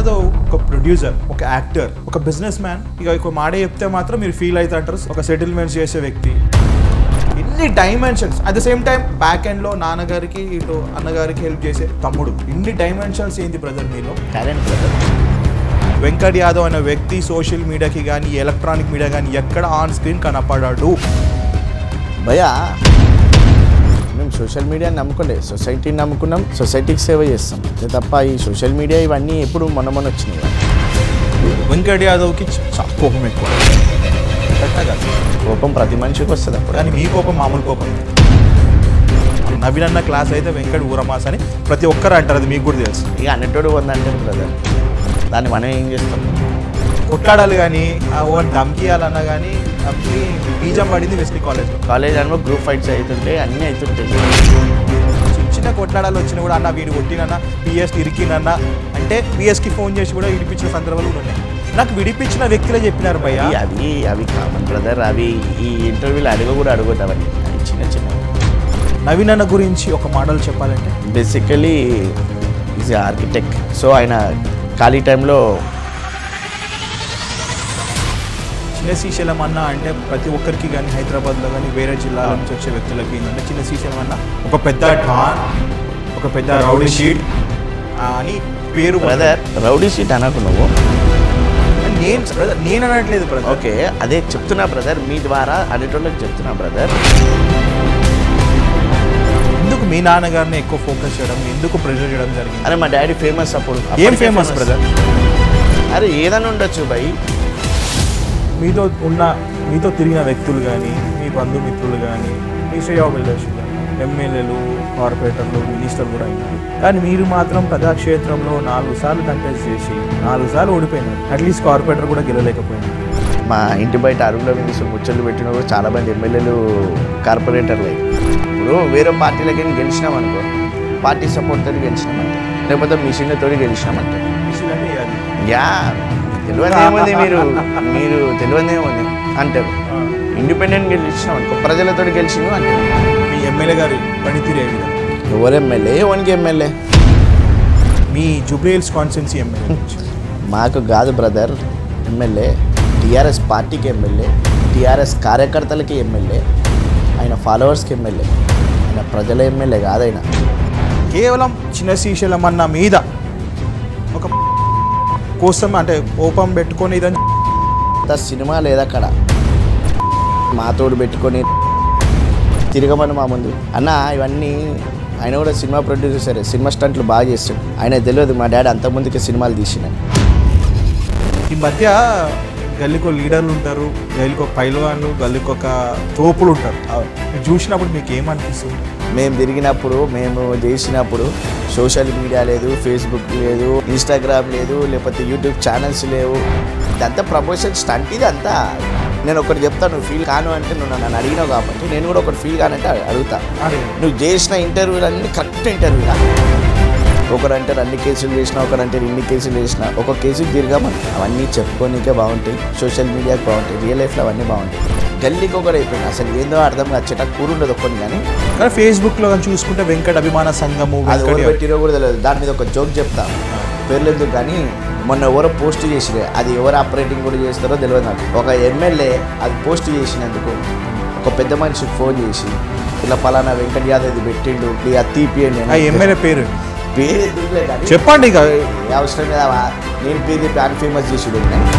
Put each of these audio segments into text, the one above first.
యాదవ్ ఒక ప్రొడ్యూసర్ ఒక యాక్టర్ ఒక బిజినెస్ మ్యాన్ ఇక ఒక మాట చెప్తే మాత్రం మీరు ఫీల్ అవుతాంటారు ఒక సెటిల్మెంట్స్ చేసే వ్యక్తి ఇన్ని dimensions at the same time back end లో నాన్నగారికి ఇటు అన్నగారికి హెల్ప్ చేసే తమ్ముడు ఇన్ని డైమెన్షన్స్ ఏంది బ్రదర్ మీలో టాలెంట్ బ్రదర్ వెంకట్ యాదవ్ అనే వ్యక్తి సోషల్ మీడియాకి కానీ ఎలక్ట్రానిక్ మీడియా కానీ ఎక్కడ ఆన్ స్క్రీన్ కనపడాడు భయా మేము సోషల్ మీడియాని నమ్ముకోలే సొసైటీని నమ్ముకున్నాం సొసైటీకి సేవ చేస్తాం అంతే తప్ప ఈ సోషల్ మీడియా ఇవన్నీ ఎప్పుడు మొన్న మొన్న వచ్చినాయి వెంకట్ యాదవ్కి చ- కోపం ఎక్కువ కరెక్టా కాదు? కోపం ప్రతి మనిషికి వస్తుంది అప్పుడు కానీ మీ కోపం మామూలు కోపం నవీన్ అన్న క్లాస్ అయితే వెంకట్ ఊరమాస్ అని ప్రతి ఒక్కరు అంటారు అది మీకు కూడా తెలుసు ఇక అన్నట్టు వందంటే బ్రదర్ దాన్ని మనం ఏం చేస్తాం కొట్లాడాలి కానీ ఓ ధమ్కియాలన్నా కానీ అప్పుడు బీజం పడింది వెస్లీ కాలేజ్లో కాలేజ్ అనుకో గ్రూప్ ఫైట్స్ అవుతుంటే అన్నీ అవుతుంటాయి చిన్న చిన్న కొట్లాడాలు వచ్చినా కూడా అన్న వీడు కొట్టినన్నా పిఎస్ ఇరికినన్నా అంటే పిఎస్కి ఫోన్ చేసి కూడా విడిపించిన సందర్భాలు కూడా ఉన్నాయి నాకు విడిపించిన వ్యక్తులే చెప్పినారు భయ్య ఈ- అవి అవి కామన్ బ్రదర్ అవి ఈ ఇంటర్వ్యూలు అడుగు కూడా అడుగుతాం అవన్నీ అవి చిన్న చిన్న నవీన్ అన్న గురించి ఒక మోడల్ చెప్పాలంటే బేసికలీ ఈజ్ ఆర్కిటెక్ట్ సో ఆయన ఖాళీ టైంలో చిన్న శ్రీశైలం అన్న అంటే ప్రతి ఒక్కరికి కానీ హైదరాబాద్లో కానీ వేరే జిల్లాల నుంచి వచ్చే వ్యక్తులకి ఏంటంటే చిన్న శ్రీశైలం అన్న ఒక పెద్ద డాన్ ఒక పెద్ద రౌడీ షీట్ అని పేరు బ్రదర్ రౌడీ సీట్ అనకు నువ్వు నేను brother, నేను అనట్లేదు బ్రదర్ ఓకే అదే చెప్తున్నా బ్రదర్ మీ ద్వారా అనేటోళ్ళకి చెప్తున్నా బ్రదర్ ఎందుకు మీ నాన్నగారిని ఎక్కువ ఫోకస్ చేయడం ఎందుకు ప్రెషర్ చేయడం జరిగింది అరే మా డాడీ ఫేమస్ అప్పుడు ఏం అప్పటికే ఫేమస్ బ్రదర్ అరే ఏదైనా ఉండొచ్చు భయ్ మీతో ఉన్న మీతో తిరిగిన వ్యక్తులు కానీ మీ బంధుమిత్రులు కానీ మీ శ్రేయోభిలాషులు కానీ ఎమ్మెల్యేలు కార్పొరేటర్లు మినిస్టర్లు కూడా అయినారు కానీ మీరు మాత్రం ప్రజాక్షేత్రంలో నాలుగు సార్లు కంటెస్ట్ చేసి నాలుగు సార్లు ఓడిపోయినారు అట్లీస్ట్ కార్పొరేటర్ కూడా గెలవలేకపోయినారు మా ఇంటి బయట అరుగుల మీద ముచ్చట్లు పెట్టిన కూడా చాలా మంది ఎమ్మెల్యేలు కార్పొరేటర్లు ఇప్పుడు వేరే పార్టీలకి గెలిచినాం అనుకో పార్టీ సపోర్ట్ తోటి గెలిచినామంటే లేకపోతే మిషన్ తోటి గెలిచినామంటే మిషన్ అంటే అది యా తెలియదు ఏముంది మీరు మీరు తెలియదు ఏముంది అంటారు ఇండిపెండెంట్ గెలిచినాం అనుకో ప్రజలతో గెలిచిను అంటారు మీ ఎమ్మెల్యే గారి పనితీరు ఏ విధంగా ఎవరు ఎమ్మెల్యే ఎవరికి ఎమ్మెల్యే మీ జూబ్లీహిల్స్ కాన్స్టిట్యున్సీ ఎమ్మెల్యే మాకు కాదు బ్రదర్ ఎమ్మెల్యే టీఆర్ఎస్ పార్టీకి ఎమ్మెల్యే టీఆర్ఎస్ కార్యకర్తలకి ఎమ్మెల్యే ఆయన ఫాలోవర్స్కి ఎమ్మెల్యే ఆయన ప్రజల ఎమ్మెల్యే కాదు ఆయన కేవలం చిన్న శ్రీశైలం అన్న మీద ఒక కోసం అంటే కోపం పెట్టుకొని ఇదని అంత సినిమా లేదు అక్కడ మాతోడు పెట్టుకొని తిరగమని మా ముందు అన్న ఇవన్నీ ఆయన కూడా సినిమా ప్రొడ్యూసర్ సినిమా స్టంట్లు బాగా చేస్తాడు ఆయన తెలియదు మా డాడీ అంత ముందుకే సినిమాలు తీసిన ఈ మధ్య గల్లీకి ఒక లీడర్లు ఉంటారు గల్లీకి ఒక పైలవాన్లు గల్లీకి ఒక తోపులు ఉంటారు ఇది చూసినప్పుడు మీకు ఏమనిపిస్తుంది మేము తిరిగినప్పుడు మేము చేసినప్పుడు సోషల్ మీడియా లేదు ఫేస్బుక్ లేదు ఇన్స్టాగ్రామ్ లేదు లేకపోతే యూట్యూబ్ ఛానల్స్ లేవు ఇదంతా ప్రమోషన్ స్టంట్ ఇది అంతా నేను ఒకటి చెప్తాను నువ్వు ఫీల్ కాను అంటే నువ్వు నన్ను అడిగినావు కాబట్టి నేను కూడా ఒకటి ఫీల్ కానంటే అడుగుతా అరే నువ్వు చేసిన ఇంటర్వ్యూలు అన్ని కరెక్ట్ ఇంటర్వ్యూలా ఒకరు అంటారు అన్ని కేసులు చేసిన ఒకరు అంటారు ఇన్ని కేసులు చేసిన ఒక కేసు తిరగామని అవన్నీ చెప్పుకోనికే బాగుంటాయి సోషల్ మీడియాకి బాగుంటాయి రియల్ లైఫ్లో అవన్నీ బాగుంటాయి గల్లీకి ఒకరు అయిపోయింది అసలు ఏందో అర్థం కాదు చెట్ట కూర ఉండదు ఒక్కని కానీ కానీ ఫేస్బుక్లో కానీ చూసుకుంటే వెంకట అభిమాన సంఘము అది వెంకట ఎవరు పెట్టిరో కూడా తెలియదు దాని మీద ఒక జోక్ చెప్తా పేర్లు ఎందుకు కానీ మొన్న ఎవరో పోస్ట్ చేసిరే అది ఎవరు ఆపరేటింగ్ కూడా చేస్తారో తెలియదు నాకు ఒక ఎమ్మెల్యే అది పోస్ట్ చేసినందుకు ఒక పెద్ద మనిషికి ఫోన్ చేసి ఇలా పలానా వెంకట యాదవ్ ఇది పెట్టిండు ఇది అది తీపియండి ఆ ఎమ్మెల్యే పేరు పేరు ఎందుకులే కానీ చెప్పండి ఇక ఏ అవసరం లేదా నేను పేరు చెప్పి అని ఫేమస్ చేసి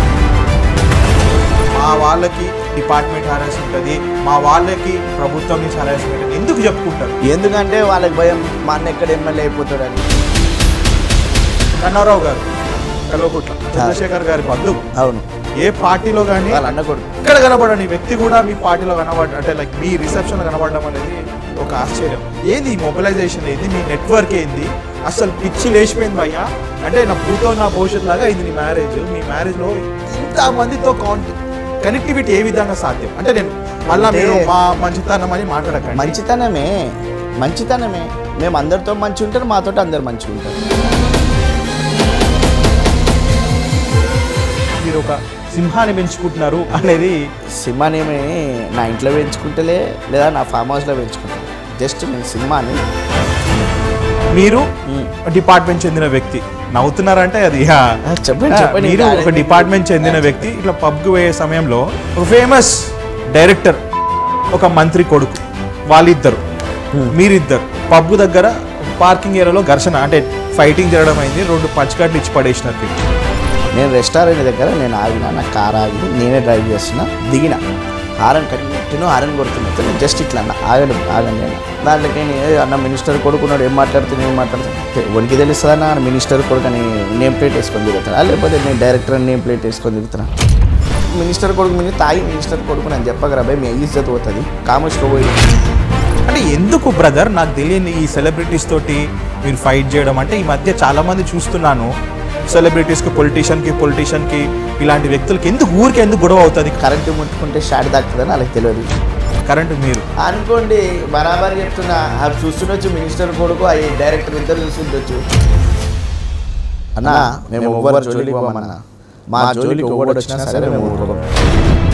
మా వాళ్ళకి డిపార్ట్మెంట్ హరాస్ ఉంటుంది మా వాళ్ళకి ప్రభుత్వం నుంచి హరాస్ ఉంటుంది ఎందుకు చెప్పుకుంటారు ఎందుకంటే వాళ్ళకి భయం మా అన్న ఎక్కడ ఎమ్మెల్యే అయిపోతాడని కన్నారావు గారు కల్వకుట్ల చంద్రశేఖర్ గారి బంధువు అవును ఏ పార్టీలో కానీ వాళ్ళ అన్న కొడుకు ఇక్కడ కనబడని వ్యక్తి కూడా మీ పార్టీలో కనబడ అంటే లైక్ మీ రిసెప్షన్ కనబడడం అనేది ఒక ఆశ్చర్యం ఏంది ఈ మొబిలైజేషన్ ఏంది మీ నెట్వర్క్ ఏంది అసలు పిచ్చి లేచిపోయింది భయ్యా అంటే నా పూతో నా భవిష్యత్ లాగా ఇది నీ మ్యారేజ్ మీ మ్యారేజ్ లో ఇంత మందితో కనెక్టివిటీ ఏ విధంగా సాధ్యం అంటే నేను మళ్ళా అంటే- మీరు మా మంచితనం అని మాట్లాడకండి మంచితనమే మంచితనమే మేము అందరితో మంచి ఉంటారు మాతో అందరు మంచిగా ఉంటారు మీరు ఒక సింహాన్ని పెంచుకుంటున్నారు అనేది సినిమానేమి నా ఇంట్లో పెంచుకుంటలే లేదా నా ఫామ్ హౌస్లో పెంచుకుంటలే జస్ట్ నేను సినిమాని మీరు డిపార్ట్మెంట్ చెందిన వ్యక్తి నవ్వుతున్నారంటే అది ఆ, ఆ, చెప్పండి, చెప్పండి. మీరు ఒక డిపార్ట్మెంట్ చెందిన వ్యక్తి ఇట్లా పబ్కి పోయే సమయంలో ఒక ఫేమస్ డైరెక్టర్ ఒక మంత్రి కొడుకు వాళ్ళిద్దరు మీరిద్దరు పబ్ దగ్గర పార్కింగ్ ఏరియాలో ఘర్షణ అంటే ఫైటింగ్ జరగడం అయింది రెండు పంచకట్లు ఇచ్చి పడేసినారు మీరు. నేను రెస్టారెంట్ దగ్గర నేను ఆగిన నా కార్ ఆగి నేనే డ్రైవ్ చేస్తున్నా దిగిన హారన్ కంటిన్యూ హారన్ కొడుతున్నా నేను జస్ట్ ఇట్లా అన్న ఆగండి ఆగండి అన్న దాంట్లోకి నేను ఏ అన్న మినిస్టర్ కొడుకున్నాడు ఏం మాట్లాడుతున్నా ఏం మాట్లాడుతున్నా ఒనికి తెలుస్తుందా అన్న మినిస్టర్ కొడుకు అని నేమ్ ప్లేట్ వేసుకొని తిరుగుతాను లేకపోతే నేను డైరెక్టర్ నేమ్ ప్లేట్ వేసుకొని తిరుగుతున్నా మినిస్టర్ కొడుకు మీద తాగి మినిస్టర్ కొడుకు నేను చెప్పగరా భయ్ మీ ఇజ్జత్ పోతుంది కామర్స్లో పోయి అంటే ఎందుకు బ్రదర్ నాకు తెలియని ఈ సెలబ్రిటీస్ తోటి మీరు ఫైట్ చేయడం అంటే ఈ మధ్య చాలా మంది చూస్తున్నాను సెలబ్రిటీస్కి పొలిటీషియన్కి పొలిటీషియన్కి ఇలాంటి వ్యక్తులకి ఎందుకు ఊరికి ఎందుకు గొడవ అవుతుంది కరెంటు ముట్టుకుంటే షాట్ తాకుతుందని వాళ్ళకి తెలియదు కరెంట్ మీరు అనుకోండి బరాబర్ చెప్తున్నా అది చూస్తుండొచ్చు మినిస్టర్ కొడుకు అవి డైరెక్టర్ ఇద్దరు చూస్తుండొచ్చు అన్నా మేము ఎవ్వరు జోలికి పోమన్నా మా జోలికి ఎవడు వచ్చినా సరే మేము ఊరుకోం